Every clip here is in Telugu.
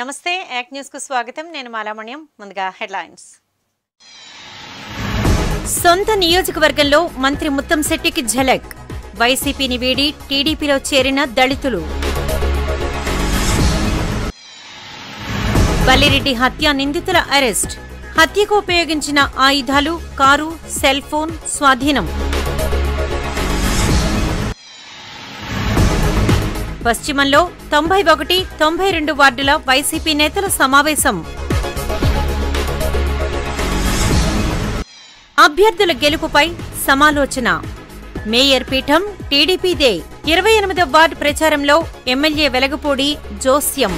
నమస్తే యాక్ న్యూస్ కు స్వాగతం నేను మాలామణ్యం ముందుగా హెడ్లైన్స్ సొంత నియోజకవర్గంలో మంత్రి ముత్తంశెట్టికి ఝలక్ వైసీపీని వీడి టీడీపీలో చేరిన దళితులు బల్లిరెడ్డి హత్య నిందితుల అరెస్ట్ హత్యకు ఉపయోగించిన ఆయుధాలు కారు సెల్ ఫోన్ స్వాధీనం పశ్చిమంలో తొంభై ఒకటి తొంభై రెండు వార్డుల వైసీపీ నేతల సమావేశం అభ్యర్థుల గెలుపుపై సమాలోచన మేయర్ పీఠం టీడీపీదే ఇరవై ఎనిమిదో వార్డు ప్రచారంలో ఎమ్మెల్యే వెలగపూడి జోస్యం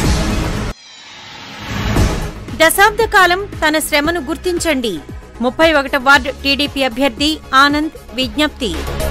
దశాబ్ద కాలం తన శ్రమను గుర్తించండి ముప్పై ఒకటో వార్డు టీడీపీ అభ్యర్థి ఆనంద్ విజ్ఞప్తి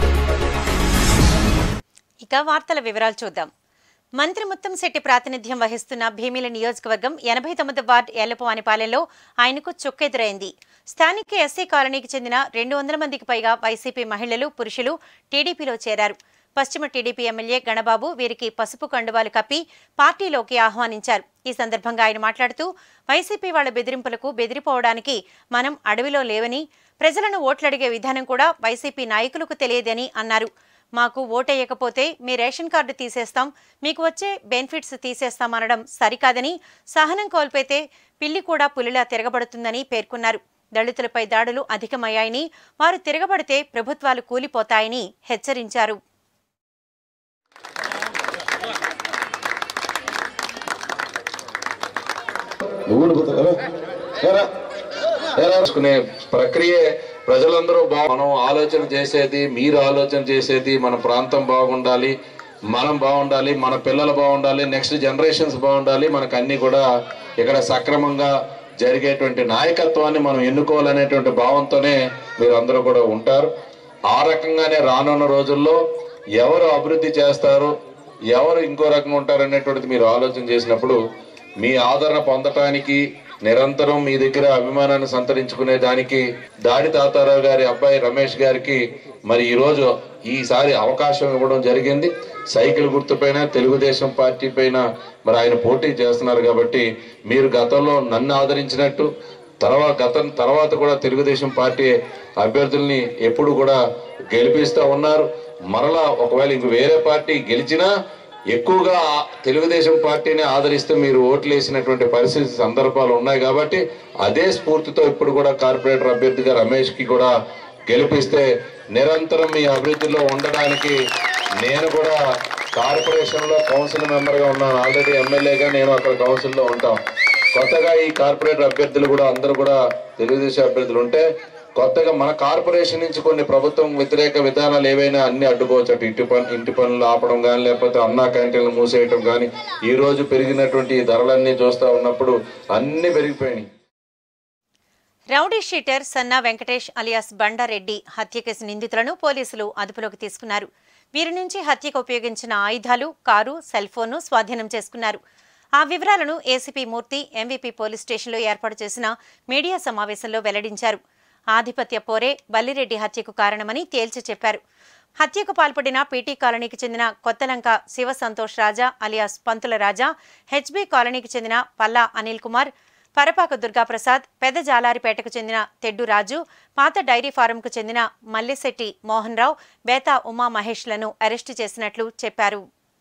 ఇక వార్తల వివరాలు చూద్దాం మంత్రి ముత్తంశెట్టి ప్రాతినిధ్యం వహిస్తున్న భీమిల నియోజకవర్గం ఎనభై తొమ్మిది వార్డు ఎల్లపవానిపాలెంలో ఆయనకు చుక్కెదురైంది స్థానిక ఎస్సీ కాలనీకి చెందిన రెండు వందల మందికి పైగా వైసీపీ మహిళలు పురుషులు టీడీపీలో చేరారు పశ్చిమ టీడీపీ ఎమ్మెల్యే గణబాబు వీరికి పసుపు కండువాలు కప్పి పార్టీలోకి ఆహ్వానించారు ఈ సందర్భంగా ఆయన మాట్లాడుతూ వైసీపీ వాళ్ల బెదిరింపులకు బెదిరిపోవడానికి మనం అడవిలో లేవని ప్రజలను ఓట్లడిగే విధానం కూడా వైసీపీ నాయకులకు తెలియదని అన్నారు మాకు ఓటేయకపోతే మీ రేషన్ కార్డు తీసేస్తాం మీకు వచ్చే బెనిఫిట్స్ తీసేస్తామనడం సరికాదని సహనం కోల్పోతే పిల్లి కూడా పులిలా తిరగబడుతుందని పేర్కొన్నారు దళితులపై దాడులు అధికమయ్యాయని వారు తిరగబడితే ప్రభుత్వాలు కూలిపోతాయని హెచ్చరించారు నువ్వు కూడా పోతావు ఏరా ఏరా చేసుకునే ప్రక్రియ ప్రజలందరూ బా మనం ఆలోచన చేసేది మీరు ఆలోచన చేసేది మన ప్రాంతం బాగుండాలి మనం బాగుండాలి మన పిల్లలు బాగుండాలి నెక్స్ట్ జనరేషన్స్ బాగుండాలి మనకు అన్ని కూడా ఇక్కడ సక్రమంగా జరిగేటువంటి నాయకత్వాన్ని మనం ఎన్నుకోవాలనేటువంటి భావంతోనే మీరు అందరూ కూడా ఉంటారు ఆ రకంగానే రానున్న రోజుల్లో ఎవరు అభివృద్ధి చేస్తారు ఎవరు ఇంకో రకంగా ఉంటారు అనేటువంటిది మీరు ఆలోచన చేసినప్పుడు మీ ఆదరణ పొందటానికి నిరంతరం మీ దగ్గర అభిమానాన్ని సంతరించుకునే దానికి దాడి తాతారావు గారి అబ్బాయి రమేష్ గారికి మరి ఈ రోజు ఈసారి అవకాశం ఇవ్వడం జరిగింది సైకిల్ గుర్తుపైన తెలుగుదేశం పార్టీ పైన మరి ఆయన పోటీ చేస్తున్నారు కాబట్టి మీరు గతంలో నన్ను ఆదరించినట్టు తర్వాత గతం తర్వాత కూడా తెలుగుదేశం పార్టీ అభ్యర్థుల్ని ఎప్పుడు కూడా గెలిపిస్తూ ఉన్నారు మరలా ఒకవేళ ఇంక వేరే పార్టీ గెలిచినా ఎక్కువగా తెలుగుదేశం పార్టీని ఆదరిస్తూ మీరు ఓట్లు వేసినటువంటి పరిస్థితి సందర్భాలు ఉన్నాయి కాబట్టి అదే స్ఫూర్తితో ఇప్పుడు కూడా కార్పొరేటర్ అభ్యర్థిగా రమేష్ కి కూడా గెలిపిస్తే నిరంతరం మీ అభివృద్ధిలో ఉండడానికి నేను కూడా కార్పొరేషన్ లో కౌన్సిల్ మెంబర్ గా ఉన్నాను ఆల్రెడీ ఎమ్మెల్యేగా నేను అక్కడ కౌన్సిల్ లో ఉంటాం కొత్తగా ఈ కార్పొరేటర్ అభ్యర్థులు కూడా అందరూ కూడా తెలుగుదేశం అభ్యర్థులు ఉంటే కొత్తగా మన కార్పొరేషన్ నుంచి కొన్ని ప్రభుత్వం వ్యతిరేక విధానాలు ఏవైనా అన్ని అడ్డుకోవచ్చు అటు ఇంటి పని ఇంటి పనులు ఆపడం కానీ లేకపోతే అన్నా క్యాంటీన్లు మూసేయటం కానీ ఈ రోజు పెరిగినటువంటి ఈ ధరలన్నీ చూస్తూ ఉన్నప్పుడు అన్ని పెరిగిపోయినాయి రౌడీ షీటర్ సన్నా వెంకటేష్ అలియాస్ బండారెడ్డి హత్య కేసు నిందితులను పోలీసులు అదుపులోకి తీసుకున్నారు వీరి నుంచి హత్యకు ఉపయోగించిన ఆయుధాలు కారు సెల్ ఫోన్ను స్వాధీనం చేసుకున్నారు ఆ వివరాలను ఏసీపీ మూర్తి ఎంవీపీ పోలీస్ స్టేషన్లో ఏర్పాటు చేసిన మీడియా సమావేశంలో వెల్లడించారు ఆధిపత్య పోరే బల్లిరెడ్డి హత్యకు కారణమని తేల్చి చెప్పారు హత్యకు పాల్పడిన పీటీ కాలనీకి చెందిన కొత్తలంక శివ సంతోష్ రాజా అలియాస్ పంతుల రాజా హెచ్బీ కాలనీకి చెందిన పల్లా అనిల్ కుమార్ పరపాక దుర్గాప్రసాద్ పెద్ద జాలారిపేటకు చెందిన తెడ్డు రాజు పాత డైరీ ఫారంకు చెందిన మల్లిశెట్టి మోహన్ రావు బేతా ఉమా మహేష్లను అరెస్టు చేసినట్లు చెప్పారు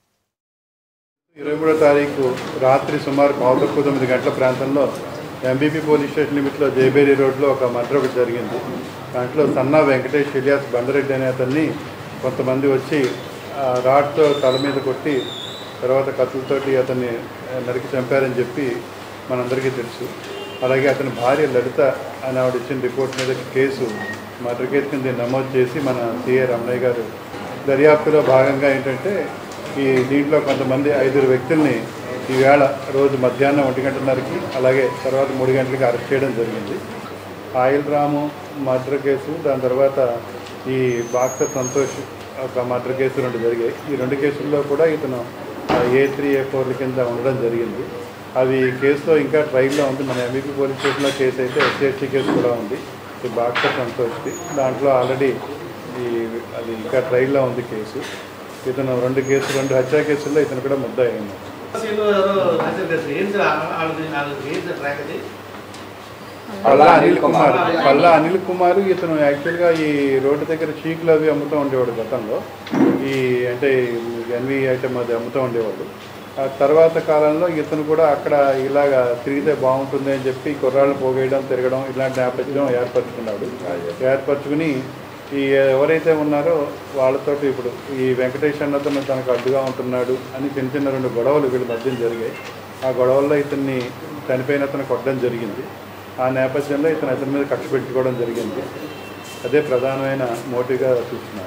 ఇరవై మూడో తారీఖు రాత్రి సుమారు పావు తక్కువ తొమ్మిది గంటల ప్రాంతంలో ఎంబీపీ పోలీస్ స్టేషన్ లిమిట్లో జయబేరి రోడ్లో ఒక మర్డర్ ఒకటి జరిగింది దాంట్లో సన్నా వెంకటేష్ ఇలియాస్ బండరెడ్డి అనే అతన్ని కొంతమంది వచ్చి ఆ, రాడ్తో తల మీద కొట్టి తర్వాత కత్తులతోటి అతన్ని ఆ, నరికి చంపారని చెప్పి మనందరికీ తెలుసు అలాగే అతని భార్య లలిత అని ఆవిడ ఇచ్చిన రిపోర్ట్ మీద కేసు మర్డర్ కేసు కింద నమోదు చేసి మన సిఏ రమణయ్య గారు దర్యాప్తులో భాగంగా ఏంటంటే ఈ దీంట్లో కొంతమంది ఐదుగురు వ్యక్తుల్ని ఈవేళ రోజు మధ్యాహ్నం ఒంటి గంటన్నరకి అలాగే తర్వాత మూడు గంటలకి అరెస్ట్ చేయడం జరిగింది ఆయిల్ రాము మర్డర్ కేసు దాని తర్వాత ఈ బాక్సర్ సంతోష్ ఒక మర్డర్ కేసు రెండు జరిగాయి ఈ రెండు కేసుల్లో కూడా ఇతను ఏ త్రీ ఏ ఫోర్ల కింద ఉండడం జరిగింది అవి కేసులో ఇంకా ట్రైల్లో ఉంది మన ఎంబీపీ పోలీస్ స్టేషన్లో కేసు అయితే ఎస్సీఎస్టీ కేసు కూడా ఉంది ఈ బాక్సర్ సంతోష్ది దాంట్లో ఆల్రెడీ ఈ అది ఇంకా ట్రైల్లో ఉంది కేసు ఇతను రెండు కేసులు రెండు హత్యా కేసుల్లో ఇతను కూడా ముద్దాయి ఉన్నాడు పల్లా అనిల్ కుమార్ పల్లా అనిల్ కుమార్ ఇతను యాక్చువల్గా ఈ రోడ్డు దగ్గర చీకులు అవి అమ్ముతూ ఉండేవాడు గతంలో ఈ అంటే ఎన్వి ఐటమ్ అది అమ్ముతూ ఉండేవాడు ఆ తర్వాత కాలంలో ఇతను కూడా అక్కడ ఇలాగా తిరిగితే బాగుంటుంది అని చెప్పి కుర్రాళ్ళు పోగేయడం తిరగడం ఇలాంటి నేపథ్యం ఏర్పరచుకున్నాడు ఏర్పరచుకుని ఈ ఎవరైతే ఉన్నారో వాళ్ళతోటి ఇప్పుడు ఈ వెంకటేష్ అన్నతను తనకు అడ్డుగా ఉంటున్నాడు అని చిన్న చిన్న రెండు గొడవలు వీళ్ళ మధ్యన జరిగాయి ఆ గొడవల్లో ఇతన్ని చనిపోయిన అతను కొట్టడం జరిగింది ఆ నేపథ్యంలో ఇతను అతని మీద కక్ష పెట్టుకోవడం జరిగింది అదే ప్రధానమైన మోటివ్గా చూస్తున్నాను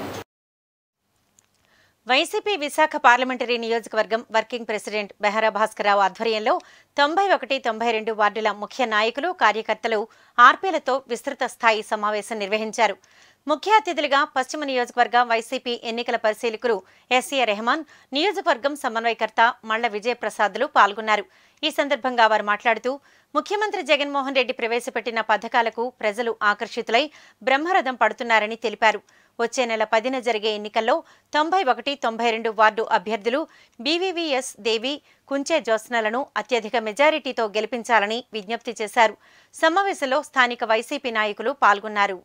వైసీపీ విశాఖ పార్లమెంటరీ నియోజకవర్గం వర్కింగ్ ప్రెసిడెంట్ బెహరా భాస్కరరావు ఆధ్వర్యంలో తొంభై ఒకటి తొంభై రెండు వార్డుల ముఖ్య నాయకులు కార్యకర్తలు ఆర్పీలతో విస్తృత స్థాయి సమావేశం నిర్వహించారు ముఖ్య అతిథులుగా పశ్చిమ నియోజకవర్గ వైసీపీ ఎన్నికల పరిశీలకులు ఎస్ఏ రెహమాన్ నియోజకవర్గం సమన్వయకర్త మళ్ల విజయప్రసాద్లు పాల్గొన్నారు ఈ సందర్భంగా వారు మాట్లాడుతూ ముఖ్యమంత్రి జగన్మోహన్ రెడ్డి ప్రవేశపెట్టిన పథకాలకు ప్రజలు ఆకర్షితులై బ్రహ్మరథం పడుతున్నారని తెలిపారు వచ్చే నెల పదిన జరిగే ఎన్నికల్లో తొంభై ఒకటి తొంభై రెండు వార్డు అభ్యర్థులు బీవీవీఎస్ దేవి కుంచే జ్యోత్స్నలను అత్యధిక మెజారిటీతో గెలిపించాలని విజ్ఞప్తి చేశారు సమావేశంలో స్థానిక వైసీపీ నాయకులు పాల్గొన్నారు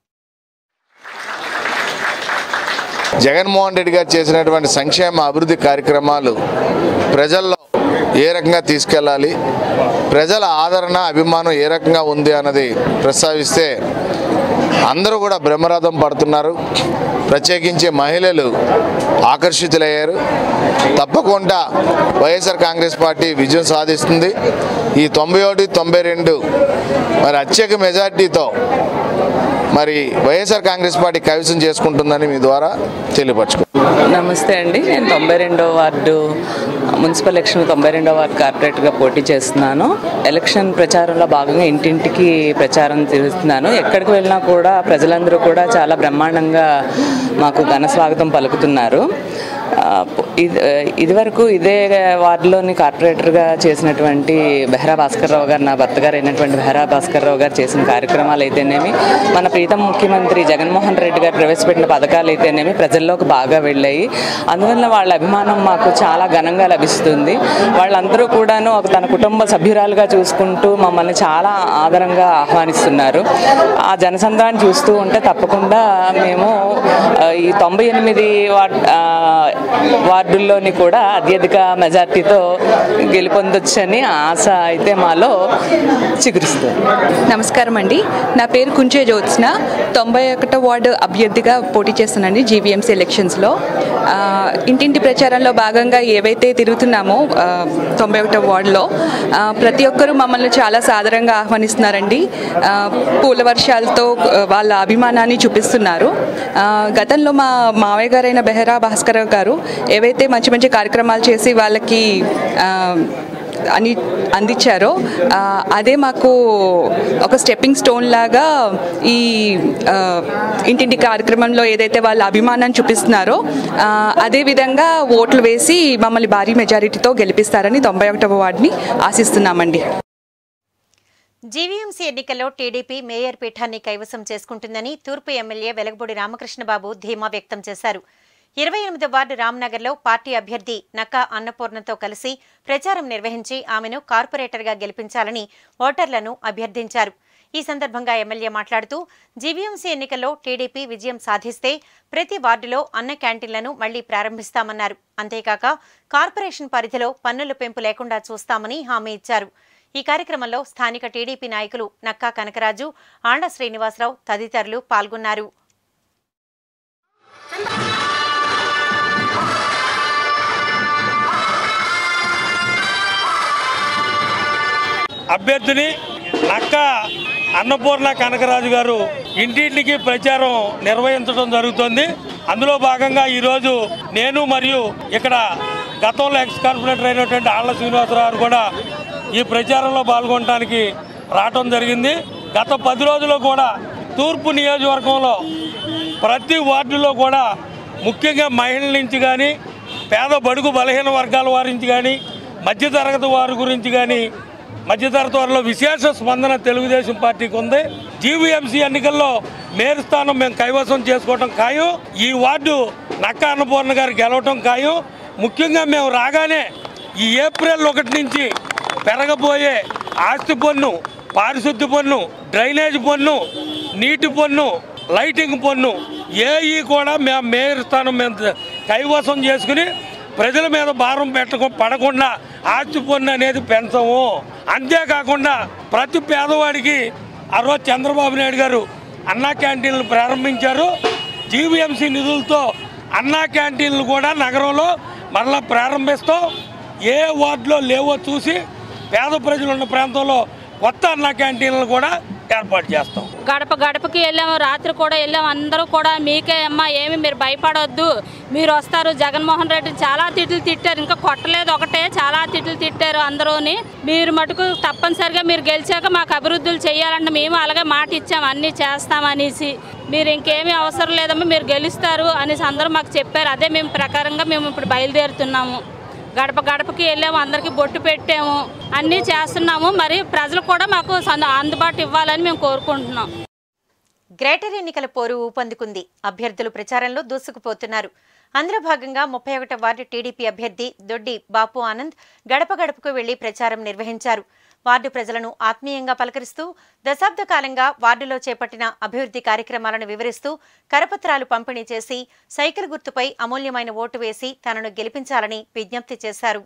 జగన్మోహన్ రెడ్డి గారు చేసినటువంటి సంక్షేమ అభివృద్ధి కార్యక్రమాలు ప్రజల్లో ఏ రకంగా తీసుకెళ్ళాలి ప్రజల ఆదరణ అభిమానం ఏ రకంగా ఉంది అన్నది ప్రస్తావిస్తే అందరూ కూడా బ్రహ్మరథం పడుతున్నారు ప్రత్యేకించి మహిళలు ఆకర్షితులయ్యారు తప్పకుండా వైఎస్ఆర్ కాంగ్రెస్ పార్టీ విజయం సాధిస్తుంది ఈ తొంభై ఒకటి తొంభై రెండు మరి అత్యధిక మెజార్టీతో మరి వైఎస్ఆర్ కాంగ్రెస్ పార్టీ కైవసం చేసుకుంటుందని మీ ద్వారా తెలియపరచుకో నమస్తే అండి నేను తొంభై రెండో వార్డు మున్సిపల్ ఎలక్షన్ తొంభై రెండో వార్డు కార్పొరేటర్గా పోటీ చేస్తున్నాను ఎలక్షన్ ప్రచారంలో భాగంగా ఇంటింటికి ప్రచారం చేస్తున్నాను ఎక్కడికి వెళ్ళినా కూడా ప్రజలందరూ కూడా చాలా బ్రహ్మాండంగా మాకు ఘన స్వాగతం పలుకుతున్నారు ఆ, ఇది ఇదివరకు ఇదే వార్డులోని కార్పొరేటర్గా చేసినటువంటి బెహరా భాస్కర్రావు గారు నా భర్త గారు అయినటువంటి బెహరా భాస్కర్రావు గారు చేసిన కార్యక్రమాలు అయితేనేమి మన ప్రీతం ముఖ్యమంత్రి జగన్మోహన్ రెడ్డి గారు ప్రవేశపెట్టిన పథకాలు అయితేనేమి ప్రజల్లోకి బాగా వెళ్ళాయి అందువల్ల వాళ్ళ అభిమానం మాకు చాలా ఘనంగా లభిస్తుంది వాళ్ళందరూ కూడాను ఒక తన కుటుంబ సభ్యురాలుగా చూసుకుంటూ మమ్మల్ని చాలా ఆదరంగా ఆహ్వానిస్తున్నారు ఆ జనసంద్రాన్ని చూస్తూ ఉంటే తప్పకుండా మేము ఆ, ఈ తొంభై ఎనిమిది వార్డ్ ఆ, వార్డుల్లోని కూడా అత్యధిక మెజార్టీతో గెలుపొందొచ్చని ఆశ అయితే మాలో చిగురిస్తుంది నమస్కారం అండి నా పేరు కుంచే జ్యోత్స్న తొంభై ఒకటో వార్డు అభ్యర్థిగా పోటీ చేస్తున్నానండి జీవీఎంసీ ఎలక్షన్స్లో ఆ, ఇంటింటి ప్రచారంలో భాగంగా ఏవైతే తిరుగుతున్నామో ఆ, తొంభై ఒకటో వార్డులో ఆ, ప్రతి ఒక్కరూ మమ్మల్ని చాలా సాదరంగా ఆహ్వానిస్తున్నారండి ఆ, పూల వర్షాలతో ఆ, వాళ్ళ అభిమానాన్ని చూపిస్తున్నారు ఆ, గతంలో మా మావయ్య గారైన బెహరా భాస్కర్ గారు ఏవైతే మంచి మంచి కార్యక్రమాలు చేసి వాళ్ళకి ఆ, అని అందించారో ఆ, అదే మాకు ఒక స్టెప్పింగ్ స్టోన్ లాగా ఈ ఆ, ఇంటింటి కార్యక్రమంలో ఏదైతే వాళ్ళ అభిమానాన్ని చూపిస్తున్నారో ఆ, అదే విధంగా ఓట్లు వేసి మమ్మల్ని భారీ మెజారిటీతో గెలిపిస్తారని తొంభై ఒకటవ వార్డుని ఆశిస్తున్నామండి జీవీఎంసీ ఎన్నికల్లో టీడీపీ మేయర్ పీఠాన్ని కైవసం చేసుకుంటుందని తూర్పు ఎమ్మెల్యే వెలగబూడి రామకృష్ణబాబు ధీమా వ్యక్తం చేశారు ఇరవై ఎనిమిది వార్డు రామ్నగర్లో పార్టీ అభ్యర్థి నక్కా అన్నపూర్ణతో కలిసి ప్రచారం నిర్వహించి ఆమెను కార్పొరేటర్గా గెలిపించాలని ఓటర్లను అభ్యర్థించారు ఈ సందర్భంగా ఎమ్మెల్యే మాట్లాడుతూ జీవీఎంసీ ఎన్నికల్లో టీడీపీ విజయం సాధిస్తే ప్రతి వార్డులో అన్న క్యాంటీన్లను మళ్లీ ప్రారంభిస్తామన్నారు అంతేకాక కార్పొరేషన్ పరిధిలో పన్నుల పెంపు లేకుండా చూస్తామని హామీ ఇచ్చారు ఈ కార్యక్రమంలో స్థానిక టీడీపీ నాయకులు నక్కా కనకరాజు ఆండ శ్రీనివాసరావు తదితరులు పాల్గొన్నారు అభ్యర్థిని నక్క అన్నపూర్ణ కనకరాజు గారు ఇంటింటికి ప్రచారం నిర్వహించడం జరుగుతుంది అందులో భాగంగా ఈరోజు నేను మరియు ఇక్కడ గతంలో ఎక్స్ కార్పొరేటర్ అయినటువంటి ఆళ్ల శ్రీనివాసరావు గారు కూడా ఈ ప్రచారంలో పాల్గొనడానికి రావటం జరిగింది గత పది రోజుల్లో కూడా తూర్పు నియోజకవర్గంలో ప్రతి వార్డులో కూడా ముఖ్యంగా మహిళల నుంచి కానీ పేద బడుగు బలహీన వర్గాల వారి నుంచి కానీ మధ్యతరగతి వారి గురించి కానీ మధ్యతరగతి వారిలో విశేష స్పందన తెలుగుదేశం పార్టీకి ఉంది జీవీఎంసీ ఎన్నికల్లో మేయర్ స్థానం మేము కైవసం చేసుకోవటం ఖాయం ఈ వార్డు నక్క అన్నపూర్ణ గారు గెలవటం ఖాయం ముఖ్యంగా మేము రాగానే ఈ ఏప్రిల్ ఒకటి నుంచి పెరగబోయే ఆస్తి పన్ను పారిశుద్ధ్య పన్ను డ్రైనేజ్ పన్ను నీటి పన్ను లైటింగ్ పన్ను ఏఈ కూడా మేము మేయర్ స్థానం మేము కైవసం చేసుకుని ప్రజల మీద భారం పెట్టకు పడకుండా ఆస్తి పన్ను అనేది పెంచము అంతేకాకుండా ప్రతి పేదవాడికి ఆ రోజు చంద్రబాబు నాయుడు గారు అన్నా క్యాంటీన్లు ప్రారంభించారు జీవీఎంసీ నిధులతో అన్నా క్యాంటీన్లు కూడా నగరంలో మరలా ప్రారంభిస్తాం ఏ వార్డులో లేవో చూసి పేద ప్రజలు ఉన్న ప్రాంతంలో కొత్త అన్నా క్యాంటీన్లు కూడా ఏర్పాటు చేస్తాం గడప గడపకి వెళ్ళాము రాత్రి కూడా వెళ్ళాము అందరూ కూడా మీకే అమ్మ ఏమి మీరు భయపడొద్దు మీరు వస్తారు జగన్మోహన్ రెడ్డి చాలా తిట్లు తిట్టారు ఇంకా కొట్టలేదు ఒకటే చాలా తిట్లు తిట్టారు అందరూని మీరు మటుకు తప్పనిసరిగా మీరు గెలిచాక మాకు అభివృద్ధులు చేయాలంటే మేము అలాగే మాట ఇచ్చాము అన్నీ చేస్తామనేసి మీరు ఇంకేమీ అవసరం లేదమ్మా మీరు గెలుస్తారు అనేసి అందరూ మాకు చెప్పారు అదే మేము ప్రకారంగా మేము ఇప్పుడు బయలుదేరుతున్నాము గడప గడపకి వెళ్ళాము అందరికీ బొట్టు పెట్టాము అన్నీ చేస్తున్నాము మరి ప్రజలు కూడా మాకు సంద- అందుబాటు ఇవ్వాలని మేము కోరుకుంటున్నాం గ్రేటర్ ఎన్నికల పోరు ఊపందుకుంది అభ్యర్థులు ప్రచారంలో దూసుకుపోతున్నారు అందులో భాగంగా ముప్పై ఒకటో వార్డు టీడీపీ అభ్యర్థి దొడ్డి బాపు ఆనంద్ గడప గడపకు వెళ్లి ప్రచారం నిర్వహించారు వార్డు ప్రజలను ఆత్మీయంగా పలకరిస్తూ దశాబ్ద కాలంగా వార్డులో చేపట్టిన అభివృద్ధి కార్యక్రమాలను వివరిస్తూ కరపత్రాలు పంపిణీ చేసి సైకిల్ గుర్తుపై అమూల్యమైన ఓటు వేసి తనను గెలిపించాలని విజ్ఞప్తి చేశారు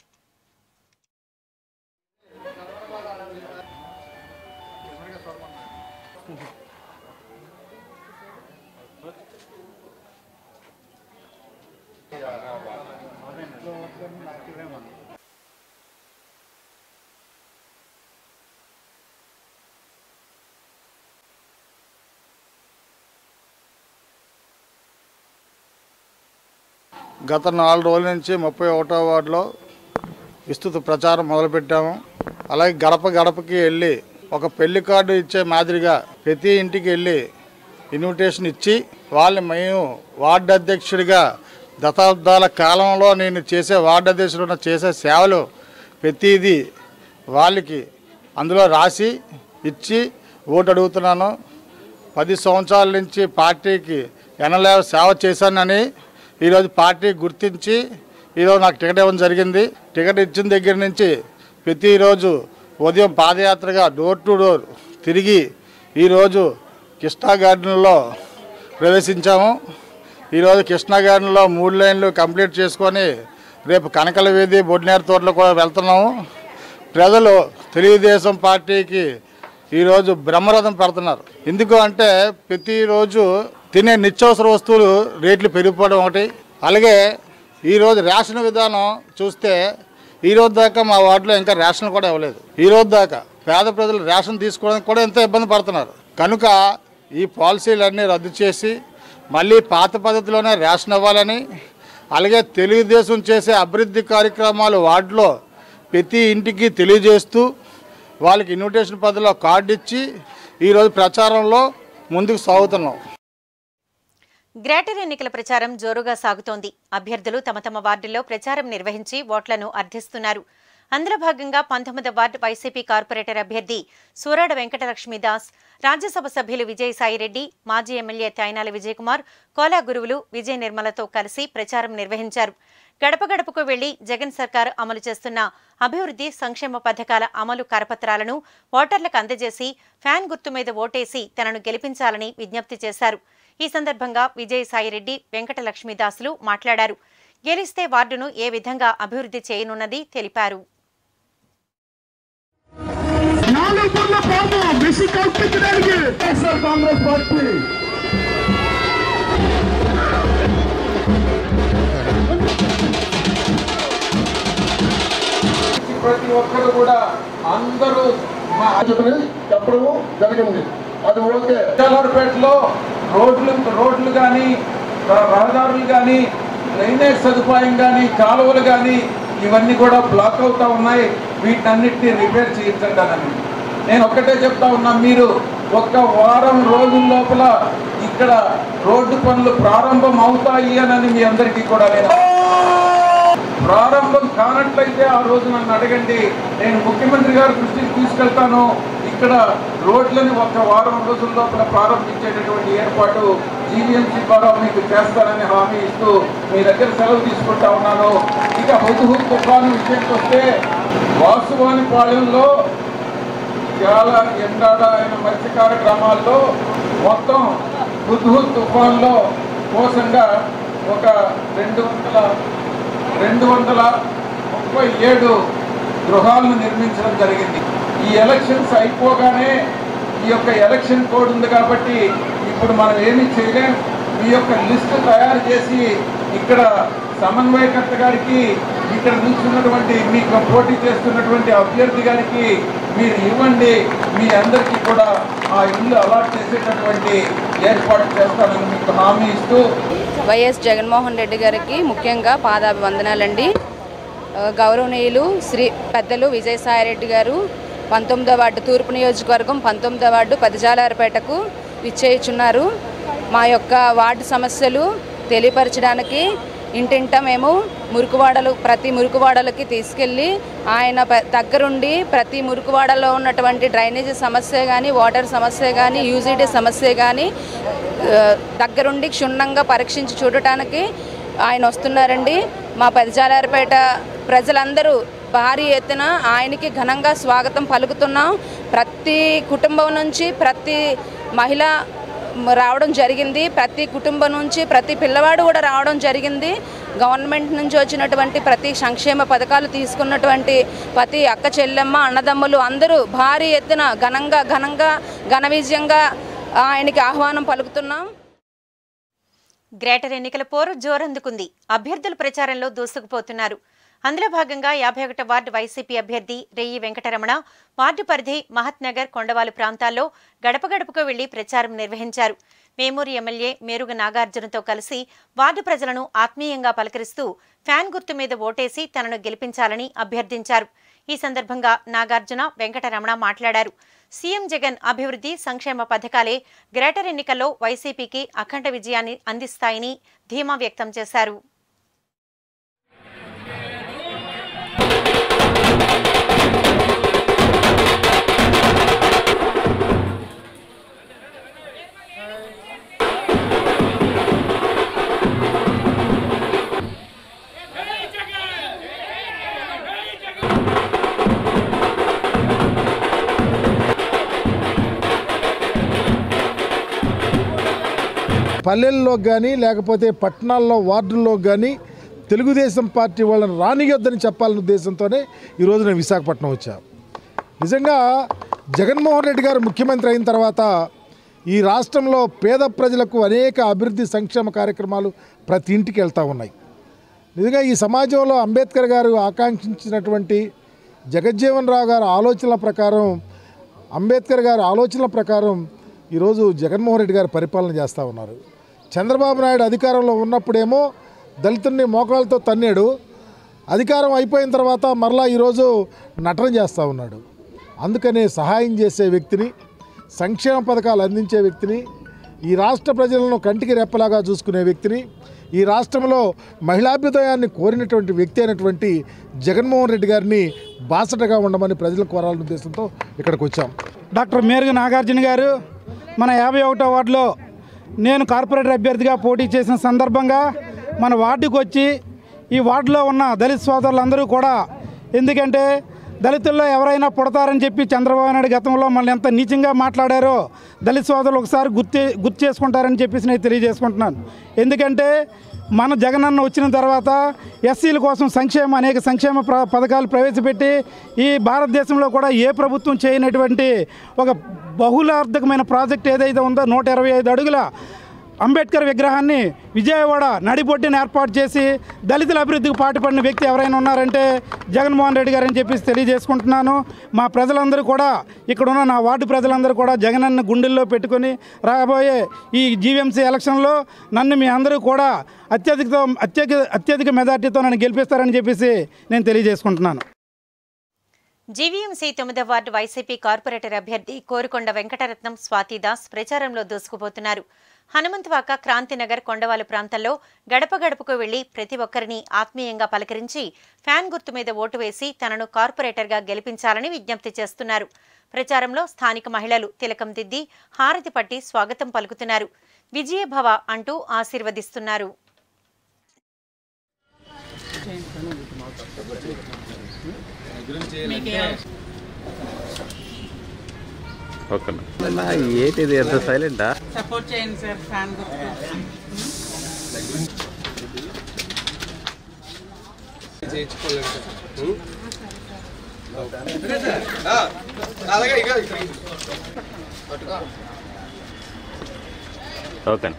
గత నాలుగు రోజుల నుంచి ముప్పై ఒకటో వార్డులో విస్తృత ప్రచారం మొదలుపెట్టాము అలాగే గడప గడపకి వెళ్ళి ఒక పెళ్లి కార్డు ఇచ్చే మాదిరిగా ప్రతి ఇంటికి వెళ్ళి ఇన్విటేషన్ ఇచ్చి వాళ్ళని మేము వార్డు అధ్యక్షుడిగా దశాబ్దాల కాలంలో నేను చేసే వార్డు అధ్యక్షుడు చేసే సేవలు ప్రతిదీ వాళ్ళకి అందులో రాసి ఇచ్చి ఓటు అడుగుతున్నాను పది సంవత్సరాల నుంచి పార్టీకి ఎనలేవ సేవ చేశానని ఈరోజు పార్టీ గుర్తించి ఈరోజు నాకు టికెట్ ఇవ్వడం జరిగింది టికెట్ ఇచ్చిన దగ్గర నుంచి ప్రతిరోజు ఉదయం పాదయాత్రగా డోర్ టు డోర్ తిరిగి ఈరోజు కృష్ణా గార్డెన్లో ప్రవేశించాము ఈరోజు కృష్ణా గార్డెన్లో మూడు లైన్లు కంప్లీట్ చేసుకొని రేపు కనకల వీధి బొడ్నేరు తోటలో కూడా వెళ్తున్నాము ప్రజలు తెలుగుదేశం పార్టీకి ఈరోజు బ్రహ్మరథం పెడుతున్నారు ఎందుకు అంటే ప్రతిరోజు తినే నిత్యావసర వస్తువులు రేట్లు పెరిగిపోవడం ఒకటి అలాగే ఈరోజు రేషన్ విధానం చూస్తే ఈరోజు దాకా మా వార్డులో ఇంకా రేషన్ కూడా ఇవ్వలేదు ఈరోజు దాకా పేద ప్రజలు రేషన్ తీసుకోవడానికి కూడా ఎంతో ఇబ్బంది పడుతున్నారు కనుక ఈ పాలసీలన్నీ రద్దు చేసి మళ్ళీ పాత పద్ధతిలోనే రేషన్ ఇవ్వాలని అలాగే తెలుగుదేశం చేసే అభివృద్ధి కార్యక్రమాలు వార్డులో ప్రతి ఇంటికి తెలియజేస్తూ వాళ్ళకి ఇన్విటేషన్ పద్ధతిలో కార్డు ఇచ్చి ఈరోజు ప్రచారంలో ముందుకు సాగుతున్నాం గ్రేటర్ ఎన్నికల ప్రచారం జోరుగా సాగుతోంది అభ్యర్థులు తమ తమ వార్డుల్లో ప్రచారం నిర్వహించి ఓట్లను అర్థిస్తున్నారు అందులో భాగంగా పంతొమ్మిదవ వార్డు వైసీపీ కార్పొరేటర్ అభ్యర్థి సూరాడ వెంకటలక్ష్మీదాస్ రాజ్యసభ సభ్యులు విజయసాయిరెడ్డి మాజీ ఎమ్మెల్యే తైనాల విజయకుమార్ కోలా గురువులు విజయ నిర్మలతో కలిసి ప్రచారం నిర్వహించారు గడప గడపకు వెళ్లి జగన్ సర్కార్ అమలు చేస్తున్న అభివృద్ధి సంక్షేమ పథకాల అమలు కరపత్రాలను ఓటర్లకు అందజేసి ఫ్యాన్ గుర్తు మీద ఓటేసి తనను గెలిపించాలని విజ్ఞప్తి చేశారు ఈ సందర్భంగా విజయసాయిరెడ్డి వెంకటలక్ష్మీదాసులు మాట్లాడారు గెలిస్తే వార్డును ఏ విధంగా అభివృద్ధి చేయనున్నది తెలిపారు నాలుగుల పాము మిసి కల్పించడానికి వైఎస్ఆర్ కాంగ్రెస్ పార్టీ ప్రతి ఒక్కరు కూడా అందరూ మా చెప్పడము జరిగింది అది ఓకే విశాఖపేటలో రోడ్లు రోడ్లు కానీ రహదారులు కానీ డ్రైనేజ్ సదుపాయం కానీ కాలువలు కానీ ఇవన్నీ కూడా బ్లాక్ అవుతా ఉన్నాయి వీటన్నిటిని రిపేర్ చేయించండి నేను ఒక్కటే చెప్తా ఉన్నా మీరు ఒక్క వారం రోజుల లోపల ఇక్కడ రోడ్డు పనులు ప్రారంభం అవుతాయి అని మీ అందరికీ కూడా నేను ప్రారంభం కానట్లయితే ఆ రోజు నన్ను అడగండి నేను ముఖ్యమంత్రి గారి దృష్టికి తీసుకెళ్తాను ఇక్కడ రోడ్లని ఒక వారం రోజుల లోపల ప్రారంభించేటటువంటి ఏర్పాటు జీవీఎంసీ ద్వారా మీకు చేస్తానని హామీ ఇస్తూ మీ దగ్గర సెలవు తీసుకుంటా ఉన్నాను ఇక హుద్హుద్ తుఫాను విషయానికి వస్తే వాసువానిపాలెంలో చాలా ఎండాడ అయిన మత్స్యకార గ్రామాల్లో మొత్తం హుద్హుద్ తుఫాన్లో మోసంగా ఒక రెండు వందల రెండు వందల ముప్పై ఏడు గృహాలను నిర్మించడం జరిగింది ఈ ఎలక్షన్స్ అయిపోగానే ఈ యొక్క ఎలక్షన్ కోడ్ ఉంది కాబట్టి ఇప్పుడు మనం ఏమీ చేయలేం ఈ యొక్క లిస్టు తయారు చేసి ఇక్కడ సమన్వయకర్త గారికి ఇక్కడ నిల్చున్నటువంటి మీకు పోటీ చేస్తున్నటువంటి అభ్యర్థి గారికి మీరు ఇవ్వండి మీ అందరికీ కూడా ఆ ఇల్లు అలాట్ చేసేటటువంటి ఏర్పాటు చేస్తానని మీకు హామీ ఇస్తూ వైఎస్ జగన్మోహన్ రెడ్డి గారికి ముఖ్యంగా పాదాభివందనాలండి ఆ, గౌరవనీయులు శ్రీ పెద్దలు విజయసాయిరెడ్డి గారు పంతొమ్మిదో వార్డు తూర్పు నియోజకవర్గం పంతొమ్మిదో వార్డు పెదజాలారపేటకు విచ్చేయుచున్నారు మా యొక్క వార్డు సమస్యలు తెలియపరచడానికి ఇంటింట మేము మురుకువాడలు ప్రతి మురుకువాడలకి తీసుకెళ్ళి ఆయన ప- దగ్గరుండి ప్రతి మురుకువాడలో ఉన్నటువంటి డ్రైనేజీ సమస్య కానీ వాటర్ సమస్య కానీ యూజిటీ సమస్య కానీ ఆ, దగ్గరుండి క్షుణ్ణంగా పరీక్షించి చూడటానికి ఆయన వస్తున్నారండి మా పెదజాలారపేట ప్రజలందరూ భారీ ఎత్తున ఆయనకి ఘనంగా స్వాగతం పలుకుతున్నాం ప్రతి కుటుంబం నుంచి ప్రతి మహిళ రావడం జరిగింది ప్రతి కుటుంబం నుంచి ప్రతి పిల్లవాడు కూడా రావడం జరిగింది గవర్నమెంట్ నుంచి వచ్చినటువంటి ప్రతి సంక్షేమ పథకాలు తీసుకున్నటువంటి ప్రతి అక్క చెల్లెమ్మ అన్నదమ్ములు అందరూ భారీ ఎత్తున ఘనంగా ఘనంగా ఘన విజయంగా ఆయనకి ఆహ్వానం పలుకుతున్నాం గ్రేటర్ ఎన్నికల పోరు జోరందుకుంది అభ్యర్థులు ప్రచారంలో దూసుకుపోతున్నారు అందులో భాగంగా యాభై ఒకటో వార్డు వైసీపీ అభ్యర్థి రెయ్యి వెంకటరమణ వార్డు పరిధి మహత్నగర్ కొండవాలు ప్రాంతాల్లో గడప గడపకు వెళ్లి ప్రచారం నిర్వహించారు వేమూరు ఎమ్మెల్యే మేరుగ నాగార్జునతో కలిసి వార్డు ప్రజలను ఆత్మీయంగా పలకరిస్తూ ఫ్యాన్ గుర్తు మీద ఓటేసి తనను గెలిపించాలని అభ్యర్థించారు ఈ సందర్భంగా నాగార్జున వెంకటరమణ మాట్లాడారు సీఎం జగన్ అభివృద్ధి సంక్షేమ పథకాలే గ్రేటర్ ఎన్నికల్లో వైసీపీకి అఖండ విజయాన్ని అందిస్తాయని ధీమా వ్యక్తం చేశారు పల్లెల్లో కానీ లేకపోతే పట్టణాల్లో వార్డుల్లో కానీ తెలుగుదేశం పార్టీ వాళ్ళని రానియొద్దని చెప్పాలనే ఉద్దేశంతోనే ఈరోజు నేను విశాఖపట్నం వచ్చా నిజంగా జగన్మోహన్ రెడ్డి గారు ముఖ్యమంత్రి అయిన తర్వాత ఈ రాష్ట్రంలో పేద ప్రజలకు అనేక అభివృద్ధి సంక్షేమ కార్యక్రమాలు ప్రతి ఇంటికి వెళ్తూ ఉన్నాయి నిజంగా ఈ సమాజంలో అంబేద్కర్ గారు ఆకాంక్షించినటువంటి జగజ్జీవన్ రావు గారి ఆలోచనల ప్రకారం అంబేద్కర్ గారి ఆలోచనల ప్రకారం ఈరోజు జగన్మోహన్ రెడ్డి గారు పరిపాలన చేస్తూ ఉన్నారు చంద్రబాబు నాయుడు అధికారంలో ఉన్నప్పుడేమో దళితుల్ని మోకాళ్ళతో తన్నాడు అధికారం అయిపోయిన తర్వాత మరలా ఈరోజు నటన చేస్తూ ఉన్నాడు అందుకనే సహాయం చేసే వ్యక్తిని సంక్షేమ పథకాలు అందించే వ్యక్తిని ఈ రాష్ట్ర ప్రజలను కంటికి రెప్పలాగా చూసుకునే వ్యక్తిని ఈ రాష్ట్రంలో మహిళాభ్యుదయాన్ని కోరినటువంటి వ్యక్తి అయినటువంటి జగన్మోహన్ రెడ్డి గారిని బాసటగా ఉండమని ప్రజలు కోరాలనే ఉద్దేశంతో ఇక్కడికి వచ్చాం డాక్టర్ మేరుగ నాగార్జున గారు మన యాభై ఒకటో వార్డులో నేను కార్పొరేటర్ అభ్యర్థిగా పోటీ చేసిన సందర్భంగా మన వార్డుకు వచ్చి ఈ వార్డులో ఉన్న దళిత సోదరులందరూ కూడా ఎందుకంటే దళితుల్లో ఎవరైనా పుడతారని చెప్పి చంద్రబాబు నాయుడు గతంలో మళ్ళీ ఎంత నీచంగా మాట్లాడారో దళిత సోదరులు ఒకసారి గుర్తు గుర్తు చేసుకుంటారని చెప్పేసి నేను తెలియజేసుకుంటున్నాను ఎందుకంటే మన జగనన్న వచ్చిన తర్వాత ఎస్సీల కోసం సంక్షేమ అనేక సంక్షేమ ప్ర పథకాలు ప్రవేశపెట్టి ఈ భారతదేశంలో కూడా ఏ ప్రభుత్వం చేయనటువంటి ఒక బహుళార్థకమైన ప్రాజెక్ట్ ఏదైతే ఉందో నూట ఇరవై ఐదు అడుగుల అంబేద్కర్ విగ్రహాన్ని విజయవాడ నడిబొడ్డుని ఏర్పాటు చేసి దళితుల అభివృద్ధికి పాటుపడిన వ్యక్తి ఎవరైనా ఉన్నారంటే జగన్మోహన్ రెడ్డి గారు అని చెప్పేసి తెలియజేసుకుంటున్నాను మా ప్రజలందరూ కూడా ఇక్కడ ఉన్న నా వార్డు ప్రజలందరూ కూడా జగనన్న గుండెల్లో పెట్టుకొని రాబోయే ఈ జీవీఎంసీ ఎలక్షన్లో నన్ను మీ అందరూ కూడా అత్యధికతో అత్యధిక అత్యధిక మెజార్టీతో నన్ను గెలిపిస్తారని చెప్పేసి నేను తెలియజేసుకుంటున్నాను జీవీఎంసీ తొమ్మిదవ వార్డు వైసీపీ కార్పొరేటర్ అభ్యర్థి కోరుకొండ వెంకటరత్నం స్వాతిదాస్ ప్రచారంలో దూసుకుపోతున్నారు హనుమంతవాక క్రాంతినగర్ కొండవాలు ప్రాంతాల్లో గడప గడపకు వెళ్లి ప్రతి ఒక్కరిని ఆత్మీయంగా పలకరించి ఫ్యాన్ గుర్తు మీద ఓటు వేసి తనను కార్పొరేటర్గా గెలిపించాలని విజ్ఞప్తి చేస్తున్నారు ప్రచారంలో స్థానిక మహిళలు తిలకం దిద్ది హారతి పట్టి స్వాగతం పలుకుతున్నారు విజయభవ అంటూ ఆశీర్వదిస్తున్నారు ఓకేనా ఏంటి ఇది ఎంత సైలెంటా సపోర్ట్ చేయండి సార్ ఫ్యాన్ గుర్తు ఓకేనా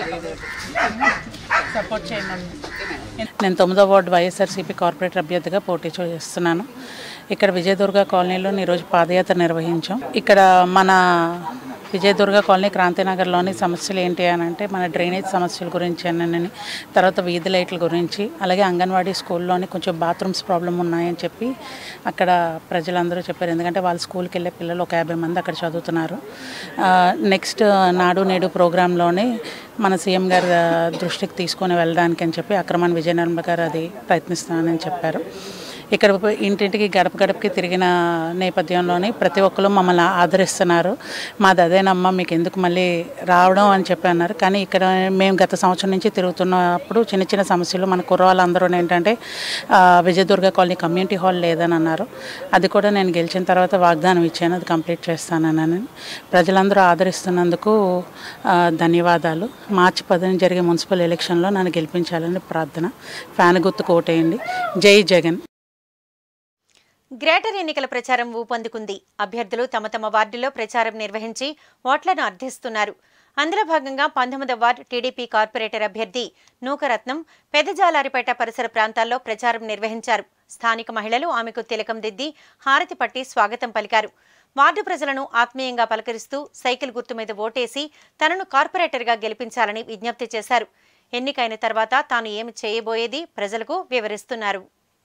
సపోర్ట్ చేయండి నేను తొమ్మిదో వార్డు వైఎస్ఆర్సీపీ కార్పొరేటర్ అభ్యర్థిగా పోటీ చేస్తున్నాను ఇక్కడ విజయదుర్గ కాలనీలో ఈరోజు పాదయాత్ర నిర్వహించాం ఇక్కడ మన విజయదుర్గ కాలనీ క్రాంతినగర్లోని సమస్యలు ఏంటి అని అంటే మన డ్రైనేజ్ సమస్యల గురించి అని తర్వాత వీధి లైట్ల గురించి అలాగే అంగన్వాడీ స్కూల్లోని కొంచెం బాత్రూమ్స్ ప్రాబ్లం ఉన్నాయని చెప్పి అక్కడ ప్రజలందరూ చెప్పారు ఎందుకంటే వాళ్ళ స్కూల్కి వెళ్ళే పిల్లలు ఒక యాభై మంది అక్కడ చదువుతున్నారు నెక్స్ట్ నాడు నేడు ప్రోగ్రాంలోని మన సీఎం గారి దృష్టికి తీసుకొని వెళ్ళడానికి అని చెప్పి అక్రమాన్ విజయనర్మ గారు అది ప్రయత్నిస్తున్నానని చెప్పారు ఇక్కడ ఇంటింటికి గడప గడపకి తిరిగిన నేపథ్యంలోని ప్రతి ఒక్కరు మమ్మల్ని ఆదరిస్తున్నారు మాది అదేనమ్మా మీకు ఎందుకు మళ్ళీ రావడం అని చెప్పి అన్నారు కానీ ఇక్కడ మేము గత సంవత్సరం నుంచి తిరుగుతున్నప్పుడు చిన్న చిన్న సమస్యలు మన కుర్రవాళ్ళందరూ ఏంటంటే ఆ, విజయదుర్గ కాలనీ కమ్యూనిటీ హాల్ లేదని అన్నారు అది కూడా నేను గెలిచిన తర్వాత వాగ్దానం ఇచ్చాను అది కంప్లీట్ చేస్తానని ప్రజలందరూ ఆదరిస్తున్నందుకు ఆ, ధన్యవాదాలు మార్చి పదిన జరిగే మున్సిపల్ ఎలక్షన్లో నన్ను గెలిపించాలని ప్రార్థన ఫ్యాన్ గుర్తు కోటేయండి జై జగన్ గ్రేటర్ ఎన్నికల ప్రచారం ఊపందుకుంది అభ్యర్థులు తమ తమ వార్డులో ప్రచారం నిర్వహించి ఓట్లను అర్థిస్తున్నారు అందులో భాగంగా పంతొమ్మిదవ వార్డు టీడీపీ కార్పొరేటర్ అభ్యర్థి నూకరత్నం పెద్దజాలారిపేట పరిసర ప్రాంతాల్లో ప్రచారం నిర్వహించారు స్థానిక మహిళలు ఆమెకు తిలకం దిద్ది హారతి పట్టి స్వాగతం పలికారు వార్డు ప్రజలను ఆత్మీయంగా పలకరిస్తూ సైకిల్ గుర్తు మీద ఓటేసి తనను కార్పొరేటర్గా గెలిపించాలని విజ్ఞప్తి చేశారు ఎన్నికైన తర్వాత తాను ఏమి చేయబోయేది ప్రజలకు వివరిస్తున్నారు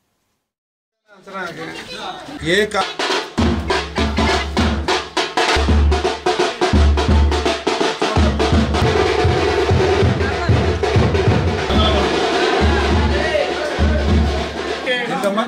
ఏ కా ఎంతమ్మా?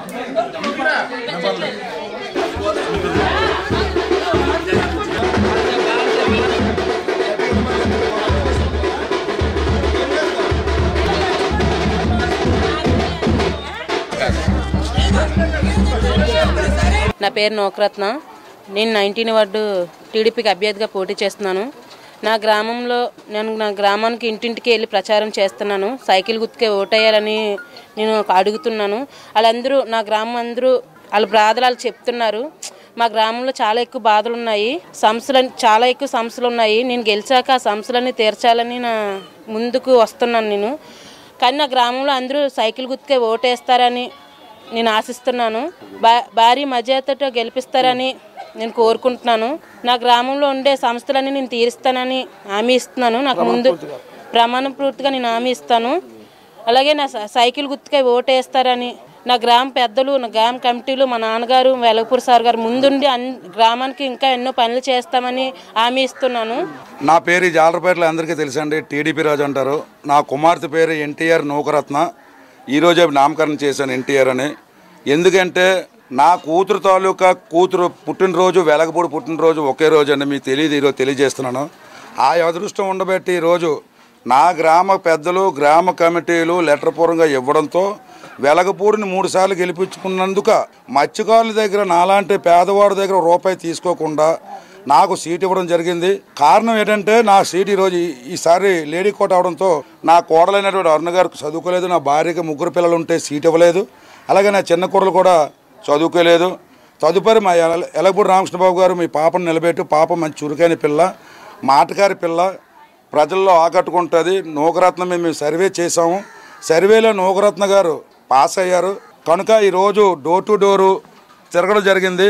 నా పేరు నోకరత్న నేను నైన్టీన్ వార్డు టీడీపీకి అభ్యర్థిగా పోటీ చేస్తున్నాను నా గ్రామంలో నేను నా గ్రామానికి ఇంటింటికి వెళ్ళి ప్రచారం చేస్తున్నాను సైకిల్ గుర్తుకే ఓటేయాలని నేను అడుగుతున్నాను వాళ్ళందరూ నా గ్రామం అందరూ వాళ్ళ బాధలు వాళ్ళు చెప్తున్నారు మా గ్రామంలో చాలా ఎక్కువ బాధలు ఉన్నాయి సమస్యలు చాలా ఎక్కువ సమస్యలు ఉన్నాయి నేను గెలిచాక ఆ సమస్యలన్నీ తీర్చాలని నా ముందుకు వస్తున్నాను నేను కానీ నా గ్రామంలో అందరూ సైకిల్ గుర్తుకే ఓటేస్తారని నేను ఆశిస్తున్నాను బా భారీ మధ్యతతో గెలిపిస్తారని నేను కోరుకుంటున్నాను నా గ్రామంలో ఉండే సంస్థలన్నీ నేను తీరుస్తానని హామీ ఇస్తున్నాను నాకు ముందు ప్రమాణ పూర్తిగా నేను హామీ ఇస్తాను అలాగే నా సై- సైకిల్ గుర్తుకై ఓటేస్తారని నా గ్రామ పెద్దలు నా గ్రామ కమిటీలు మా నాన్నగారు వెలగపూర్ సార్ గారు ముందుండి అన్ గ్రామానికి ఇంకా ఎన్నో పనులు చేస్తామని హామీ ఇస్తున్నాను నా పేరు జాలరపేటలో అందరికీ తెలుసండి టీడీపీ రాజు అంటారు నా కుమార్తె పేరు ఎన్టీఆర్ నూకరత్న ఈరోజే నామకరణం చేశాను ఎన్టీఆర్ అని ఎందుకంటే నా కూతురు తాలూకా కూతురు పుట్టినరోజు వెలగపూడి పుట్టినరోజు ఒకే రోజు అండి మీకు తెలియదు ఈరోజు తెలియజేస్తున్నాను ఆ అదృష్టం ఉండబట్టి ఈరోజు నా గ్రామ పెద్దలు గ్రామ కమిటీలు లెటర్ పూర్వంగా ఇవ్వడంతో వెలగపూడిని మూడు సార్లు గెలిపించుకున్నందుక మత్స్యకారుల దగ్గర నాలాంటి పేదవాడి దగ్గర రూపాయి తీసుకోకుండా నాకు సీట్ ఇవ్వడం జరిగింది కారణం ఏంటంటే నా సీట్ ఈరోజు ఈ- ఈసారి లేడీ కోట అవడంతో నా కోడలైనటువంటి అరుణ గారికి చదువుకోలేదు నా భార్యకి ముగ్గురు పిల్లలు ఉంటే సీట్ ఇవ్వలేదు అలాగే నా చిన్న కూరలు కూడా చదువుకోలేదు తదుపరి మా ఎల- ఎలగపూడి రామకృష్ణబాబు గారు మీ పాపను నిలబెట్టి పాప మంచి చురుకైన పిల్ల మాటకారి పిల్ల ప్రజల్లో ఆకట్టుకుంటుంది నూకరత్నం మీద మేము సర్వే చేసాము సర్వేలో నూకరత్న గారు పాస్ అయ్యారు కనుక ఈరోజు డోర్ టు డోరు తిరగడం జరిగింది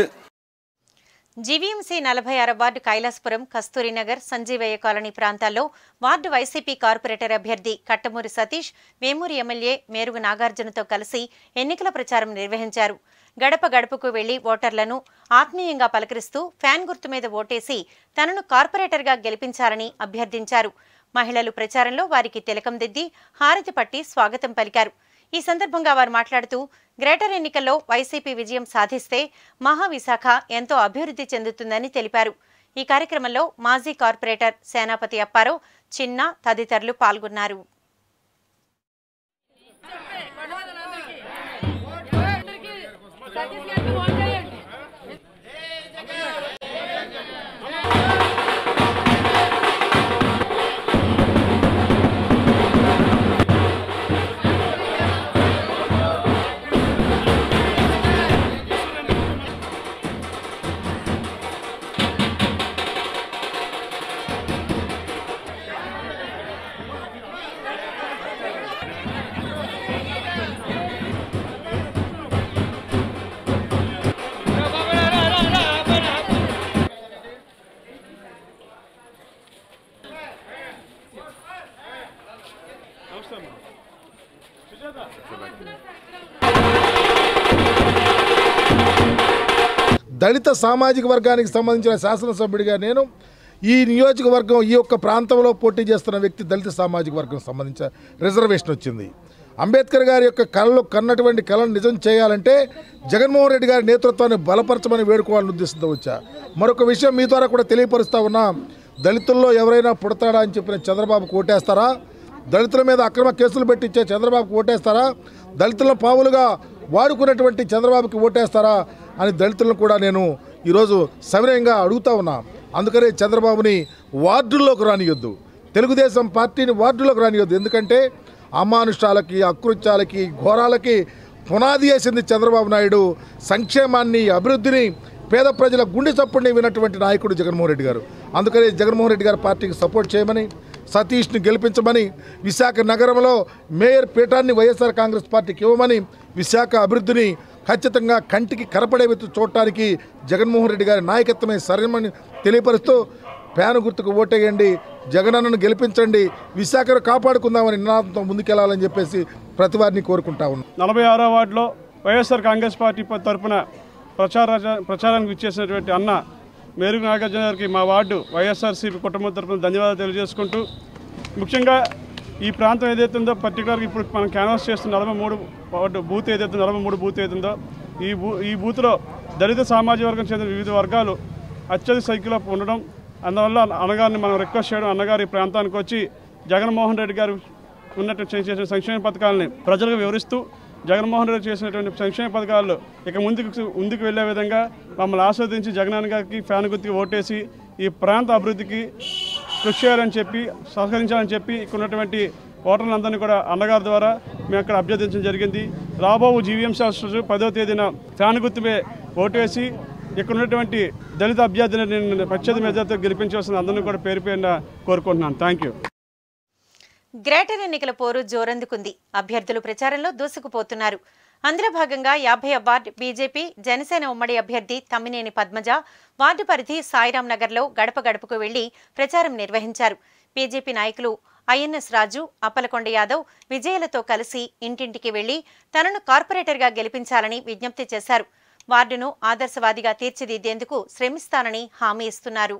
జీవీఎంసీ నలభై ఆరు వార్డు కైలాసపురం కస్తూరినగర్ సంజీవయ్య కాలనీ ప్రాంతాల్లో వార్డు వైసీపీ కార్పొరేటర్ అభ్యర్థి కట్టమూరి సతీష్ వేమూరి ఎమ్మెల్యే మేరుగు నాగార్జునతో కలిసి ఎన్నికల ప్రచారం నిర్వహించారు గడప గడపకు వెళ్లి ఓటర్లను ఆత్మీయంగా పలకరిస్తూ ఫ్యాన్ గుర్తు మీద ఓటేసి తనను కార్పొరేటర్గా గెలిపించాలని అభ్యర్థించారు మహిళలు ప్రచారంలో వారికి తిలకం దిద్ది హారతి పట్టి స్వాగతం పలికారు ఈ సందర్భంగా వారు మాట్లాడుతూ గ్రేటర్ ఎన్నికల్లో వైసీపీ విజయం సాధిస్తే మహావిశాఖ ఎంతో అభివృద్ధి చెందుతుందని తెలిపారు ఈ కార్యక్రమంలో మాజీ కార్పొరేటర్ సేనాపతి అప్పారావు చిన్న తదితరులు పాల్గొన్నారు దళిత సామాజిక వర్గానికి సంబంధించిన శాసనసభ్యుడిగా నేను ఈ నియోజకవర్గం ఈ యొక్క ప్రాంతంలో పోటీ చేస్తున్న వ్యక్తి దళిత సామాజిక వర్గం సంబంధించిన రిజర్వేషన్ వచ్చింది అంబేద్కర్ గారి యొక్క కళలు కన్నటువంటి కళను నిజం చేయాలంటే జగన్మోహన్ రెడ్డి గారి నేతృత్వాన్ని బలపరచమని వేడుకోవాలని ఉద్దేశంతో వచ్చా మరొక విషయం మీ ద్వారా కూడా తెలియపరుస్తా ఉన్నా దళితుల్లో ఎవరైనా పుడతాడా అని చెప్పిన చంద్రబాబు ఓటేస్తారా దళితుల మీద అక్రమ కేసులు పెట్టించే చంద్రబాబుకు ఓటేస్తారా దళితులను పావులుగా వాడుకున్నటువంటి చంద్రబాబుకి ఓటేస్తారా అని దళితులను కూడా నేను ఈరోజు సవినయంగా అడుగుతా ఉన్నా అందుకనే చంద్రబాబుని వార్డుల్లోకి రానియొద్దు తెలుగుదేశం పార్టీని వార్డుల్లోకి రానియొద్దు ఎందుకంటే అమానుష్టాలకి అకృత్యాలకి ఘోరాలకి పునాది వేసింది చంద్రబాబు నాయుడు సంక్షేమాన్ని అభివృద్ధిని పేద ప్రజల గుండె చప్పుడిని విన్నటువంటి నాయకుడు జగన్మోహన్ రెడ్డి గారు అందుకని జగన్మోహన్ రెడ్డి గారి పార్టీకి సపోర్ట్ చేయమని సతీష్ని గెలిపించమని విశాఖ నగరంలో మేయర్ పీఠాన్ని వైఎస్ఆర్ కాంగ్రెస్ పార్టీకి ఇవ్వమని విశాఖ అభివృద్ధిని ఖచ్చితంగా కంటికి కనపడే విధంగా చూడటానికి జగన్మోహన్ రెడ్డి గారి నాయకత్వమే సరైనమని తెలియపరుస్తూ ప్యాను గుర్తుకు ఓటేయండి జగనన్నను గెలిపించండి విశాఖను కాపాడుకుందామని నినాదంతో ముందుకెళ్లాలని చెప్పేసి ప్రతి వారిని కోరుకుంటా ఉన్నాం నలభై ఆరో వార్డులో వైఎస్ఆర్ కాంగ్రెస్ పార్టీ ప- తరపున ప్రచార ప్రచారానికి ఇచ్చేసినటువంటి అన్న మేరుగు నాగార్జున గారికి మా వార్డు వైఎస్ఆర్సీపీ కుటుంబం తరపున ధన్యవాదాలు తెలియజేసుకుంటూ ముఖ్యంగా ఈ ప్రాంతం ఏదైతే ఉందో పర్టికులర్గా ఇప్పుడు మనం క్యాన్వాస్ చేస్తున్న నలభై మూడు వార్డు బూత్ ఏదైతే నలభై మూడు బూత్ ఏదైతుందో ఈ బూ ఈ బూత్లో దళిత సామాజిక వర్గం చెందిన వివిధ వర్గాలు అత్యధిక సంఖ్యలో ఉండడం అందువల్ల అన్నగారిని మనం రిక్వెస్ట్ చేయడం అన్నగారు ఈ ప్రాంతానికి వచ్చి జగన్మోహన్ రెడ్డి గారు ఉన్నట్టు చేసిన సంక్షేమ పథకాలని ప్రజలకు వివరిస్తూ జగన్మోహన్ రెడ్డి చేసినటువంటి సంక్షేమ పథకాలు ఇక ముందుకు ముందుకు వెళ్ళే విధంగా మమ్మల్ని ఆస్వాదించి జగనాన్న గారికి ఫ్యాన్ గుర్తుకి ఓటేసి ఈ ప్రాంత అభివృద్ధికి కృషి చేయాలని చెప్పి సహకరించాలని చెప్పి ఇక్కడ ఉన్నటువంటి ఓటర్లందరినీ కూడా అన్నగారి ద్వారా మేము అక్కడ అభ్యర్థించడం జరిగింది రాబో జీవీఎంసీ రోజు పదో తేదీన ఫ్యాన్ గుర్తుపై ఓటు వేసి ఇక్కడ ఉన్నటువంటి దళిత అభ్యర్థిని నేను ప్రత్యేక మెజార్టీతో గెలిపించవలసిన అందరినీ కూడా పేరు పేరున కోరుకుంటున్నాను థ్యాంక్ యూ గ్రేటర్ ఎన్నికల పోరు జోరందుకుంది అభ్యర్థులు ప్రచారంలో దూసుకుపోతున్నారు అందులో భాగంగా యాభై వార్డు బీజేపీ జనసేన ఉమ్మడి అభ్యర్థి తమ్మినేని పద్మజ వార్డు పరిధి సాయిరాం నగర్లో గడప గడపకు వెళ్లి ప్రచారం నిర్వహించారు బీజేపీ నాయకులు ఐఎన్ఎస్ రాజు అప్పలకొండ యాదవ్ విజయలతో కలిసి ఇంటింటికి వెళ్లి తనను కార్పొరేటర్గా గెలిపించాలని విజ్ఞప్తి చేశారు వార్డును ఆదర్శవాదిగా తీర్చిదిద్దేందుకు శ్రమిస్తానని హామీ ఇస్తున్నారు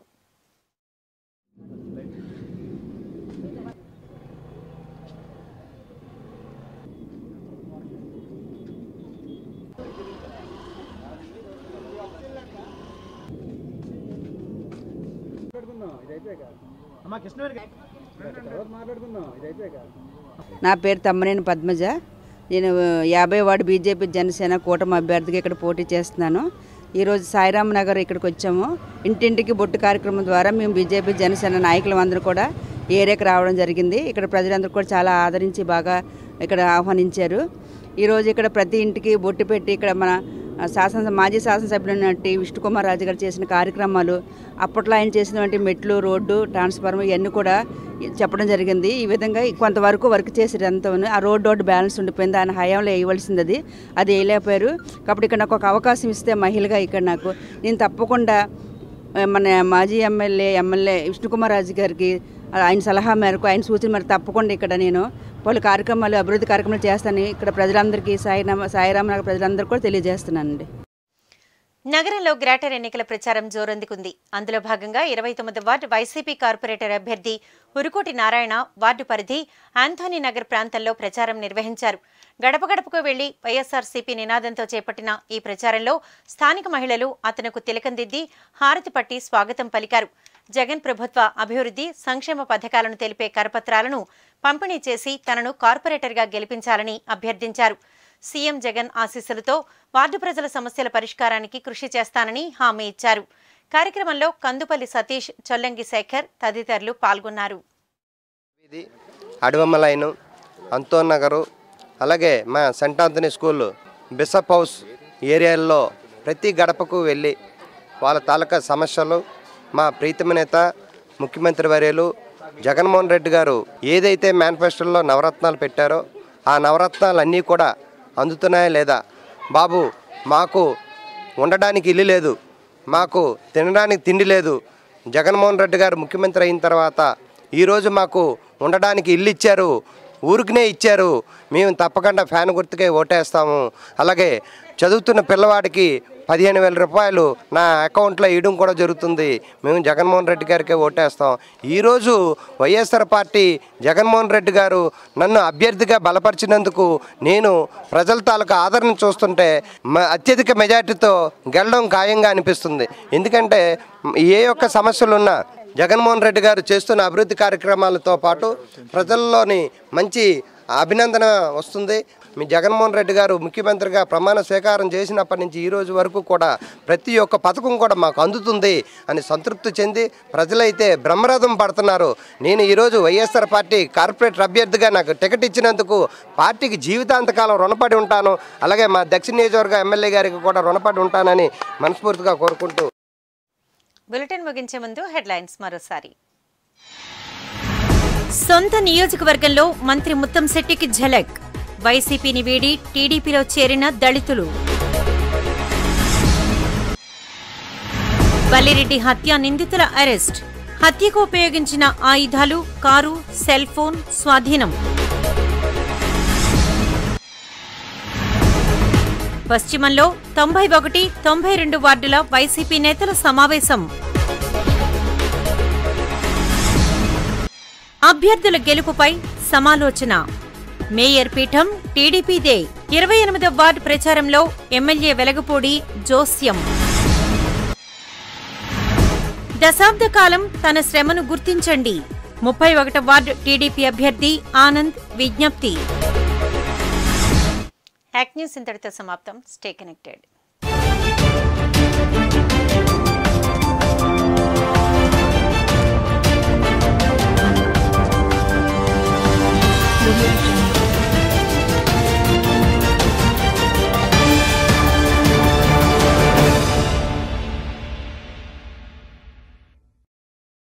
నా పేరు తమ్మనేని పద్మజ నేను యాభై వార్డు బీజేపీ జనసేన కూటమి అభ్యర్థిగా ఇక్కడ పోటీ చేస్తున్నాను ఈరోజు సాయిరామ్ నగర్ ఇక్కడికి వచ్చాము ఇంటింటికి బొట్టు కార్యక్రమం ద్వారా మేము బీజేపీ జనసేన నాయకులు అందరూ కూడా ఈ ఏరియాకి రావడం జరిగింది ఇక్కడ ప్రజలందరూ కూడా చాలా ఆదరించి బాగా ఇక్కడ ఆహ్వానించారు ఈరోజు ఇక్కడ ప్రతి ఇంటికి బొట్టు పెట్టి ఇక్కడ మన శాసన మాజీ శాసనసభ్యులైనటువంటి విష్ణుకుమార్ రాజు గారు చేసిన కార్యక్రమాలు అప్పట్లో ఆయన చేసినటువంటి మెట్లు రోడ్డు ట్రాన్స్ఫార్మర్ ఇవన్నీ కూడా చెప్పడం జరిగింది ఈ విధంగా కొంతవరకు వర్క్ చేసారు అంతా ఆ రోడ్ రోడ్ బ్యాలెన్స్ ఉండిపోయింది ఆయన హయాంలో వేయవలసింది అది అది వేయలేకపోయారు కాబట్టి ఇక్కడ నాకు ఒక అవకాశం ఇస్తే మహిళగా ఇక్కడ నాకు నేను తప్పకుండా ఆ, మన మాజీ ఎమ్మెల్యే ఎమ్మెల్యే విష్ణుకుమార్ రాజు గారికి ఆయన సలహా మేరకు ఆయన సూచన మేరకు తప్పకుండా ఇక్కడ నేను పలు కార్యక్రమాలు అభివృద్ధి కార్యక్రమాలు చేస్తానని ఇక్కడ ప్రజలందరికీ సాయిరామ సాయిరామనగర్ ప్రజలందరికీ కూడా తెలియజేస్తున్నానండి నగరంలో గ్రేటర్ ఎన్నికల ప్రచారం జోరందుకుంది అందులో భాగంగా ఇరవై తొమ్మిది వార్డు వైసీపీ కార్పొరేటర్ అభ్యర్థి ఉరుకోటి నారాయణ వార్డు పరిధి ఆంథోనీ నగర్ ప్రాంతంలో ప్రచారం నిర్వహించారు గడప గడపకు వెళ్లి వైఎస్ఆర్సీపీ నినాదంతో చేపట్టిన ఈ ప్రచారంలో స్థానిక మహిళలు అతనుకు తిలకం దిద్ది హారతి పట్టి స్వాగతం పలికారు జగన్ ప్రభుత్వ అభివృద్ధి సంక్షేమ పథకాలను తెలిపే కరపత్రాలను పంపిణీ చేసి తనను కార్పొరేటర్గా గెలిపించాలని అభ్యర్థించారు సీఎం జగన్ ఆశీస్సులతో వార్డు ప్రజల సమస్యల పరిష్కారానికి కృషి చేస్తానని హామీ ఇచ్చారు కార్యక్రమంలో కందుపల్లి సతీష్ చొల్లంగి శేఖర్ తదితరులు పాల్గొన్నారు అడవమ్మ లైను అంతోన్ నగరు అలాగే మా saint Anthony school bishop house ఏరియాల్లో ప్రతి గడపకు వెళ్ళి వాళ్ళ తాలూకా సమస్యలు మా ప్రీతమ నేత ముఖ్యమంత్రి వర్యులు జగన్మోహన్ రెడ్డి గారు ఏదైతే మేనిఫెస్టోలో నవరత్నాలు పెట్టారో ఆ నవరత్నాలు అన్నీ కూడా అందుతున్నాయా లేదా బాబు మాకు ఉండడానికి ఇల్లు లేదు మాకు తినడానికి తిండి లేదు జగన్మోహన్ రెడ్డి గారు ముఖ్యమంత్రి అయిన తర్వాత ఈరోజు మాకు ఉండడానికి ఇల్లు ఇచ్చారు ఊరికినే ఇచ్చారు మేము తప్పకుండా ఫ్యాన్ గుర్తుకే ఓటేస్తాము అలాగే చదువుతున్న పిల్లవాడికి పదిహేను వేల రూపాయలు నా అకౌంట్లో వేయడం కూడా జరుగుతుంది మేము జగన్మోహన్ రెడ్డి గారికే ఓటేస్తాం ఈరోజు వైఎస్ఆర్ పార్టీ జగన్మోహన్ రెడ్డి గారు నన్ను అభ్యర్థిగా బలపరిచినందుకు నేను ప్రజల తాలూకు ఆదరణ చూస్తుంటే మ- అత్యధిక మెజార్టీతో గెలడం ఖాయంగా అనిపిస్తుంది ఎందుకంటే ఏ ఒక్క సమస్యలున్నా జగన్మోహన్ రెడ్డి గారు చేస్తున్న అభివృద్ధి కార్యక్రమాలతో పాటు ప్రజల్లోని మంచి అభినందన వస్తుంది మీ జగన్మోహన్ రెడ్డి గారు ముఖ్యమంత్రిగా ప్రమాణ స్వీకారం చేసినప్పటి నుంచి ఈ రోజు వరకు కూడా ప్రతి ఒక్క పథకం కూడా మాకు అందుతుంది అని సంతృప్తి చెంది ప్రజలైతే బ్రహ్మరథం పడుతున్నారు నేను ఈరోజు వైఎస్ఆర్ పార్టీ కార్పొరేటర్ అభ్యర్థిగా నాకు టికెట్ ఇచ్చినందుకు పార్టీకి జీవితాంతకాలం రుణపడి ఉంటాను అలాగే మా దక్షిణ నియోజకవర్గ ఎమ్మెల్యే గారికి కూడా రుణపడి ఉంటానని మనస్ఫూర్తిగా కోరుకుంటూ బులెటిన్ ముగించే ముందు హెడ్లైన్స్ మరోసారి సొంత నియోజకవర్గంలో మంత్రి ముత్తంశెట్టికి ఝలక్ వైసీపీని వీడి టీడీపీలో చేరిన దళితులు బల్లిరెడ్డి హత్య నిందితుల అరెస్ట్ హత్యకు ఉపయోగించిన ఆయుధాలు కారు సెల్ ఫోన్ స్వాధీనం పశ్చిమంలో తొంభై ఒకటి తొంభై రెండు వార్డుల వైసీపీ నేతల సమావేశం అభ్యర్థుల గెలుపుపై సమాలోచన మేయర్ పీఠం టీడీపీదే ఇరవై ఎనిమిదవ వార్డు ప్రచారంలో ఎమ్మెల్యే వెలగపూడి జోస్యం దశాబ్ద కాలం తన శ్రమను గుర్తించండి ముప్పై ఒకట వార్డు టీడీపీ అభ్యర్థి ఆనంద్ విజ్ఞప్తి యాక్ న్యూస్ ఇంతటితో సమాప్తం స్టే కనెక్టెడ్ Thank you.